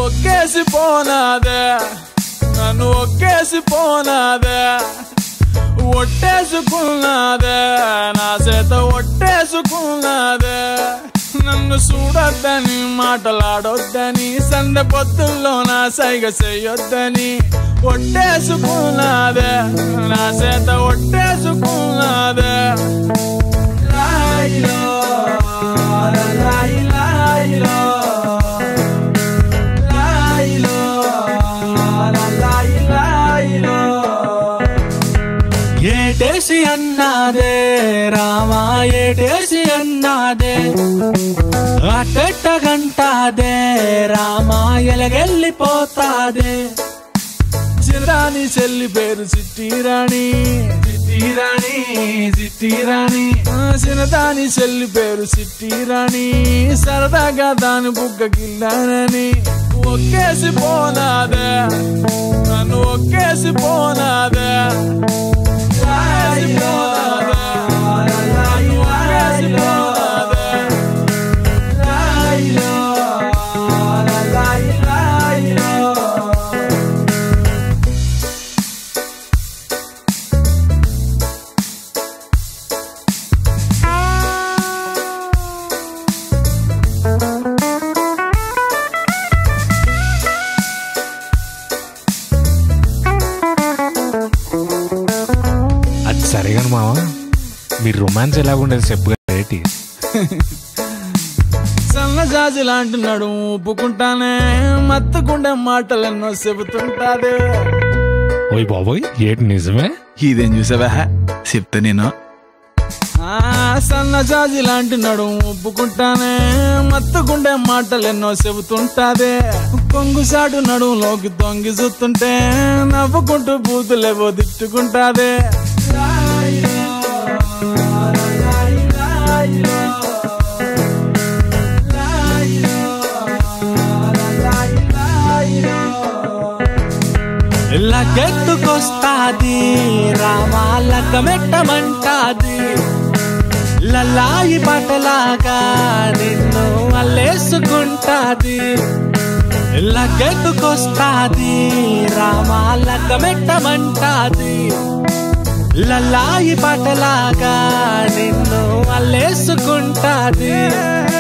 ఒక్కేసి పోనాదే నన్ను ఒక్కేసి పోనాదే ఒట్టేసుకున్నాదే నా చేత ఒట్టేసుకున్నాదే నన్ను చూడొద్దని మాటలాడొద్దని సందె పొత్తుల్లో నా సైగ చెయ్యొద్దని ఒట్టేసుకున్నాదే నా చేత ఒట్టేసుకున్నాదే లాయిలో, లాయి, లాయిలో. లాయిలో, లాయి, లాయిలో. ఏటేసి అన్నాదే రామా ఏటేసి అన్నాదే అట్టెట్ట గంటాదే రామా ఎలగెళ్ళిపోతాదే చిరాని చెల్లి పేరు చిట్టిరాణి చిట్టిరాణి చిట్టిరాణి ఆ, చిన్నదాని చెల్లి పేరు చిట్టిరాణి సరదాగా దాని బుగ్గ గిల్లానని ఒక్కేసి పోనాదే నన్ను ఒక్కేసి పోనాదే ఒక్కేసి పోనాదే. నన్ను ఒక్కేసి పోనాదే. లాయిలో, లాయి, లాయిలో. అది సరిగాను మావా మీరు రొమాన్స్ ఎలాగుండేది చెప్పు రేటి సన్నజాజి లాంటి నడుము ఒప్పుకుంటానే మత్తుకుండే మాటలెన్నో చెబుతుంటాదే ఓయ్ బాబోయ్ ఏటి నిజమే ఇదేం చూసావా చెప్తా నేను ఆ సన్నజాజి లాంటి నడుము ఒప్పుకుంటానే మత్తుకుండే మాటలెన్నో చెబుతుంటాదే కొంగుసాటు నడుములోకి తొంగి చూస్తుంటే నవ్వుకుంటూ బూతులేవో తిట్టుకుంటాదే లగ్గెత్తుకొస్తాది రామా లగ్గమెట్టమంటాది లలాయి పాటలాగా నిన్ను అల్లేసుకుంటాది లగ్గెత్తుకొస్తాది రామా లగ్గమెట్టమంటాది లలాయి పాటలాగా నిన్ను అల్లేసుకుంటాది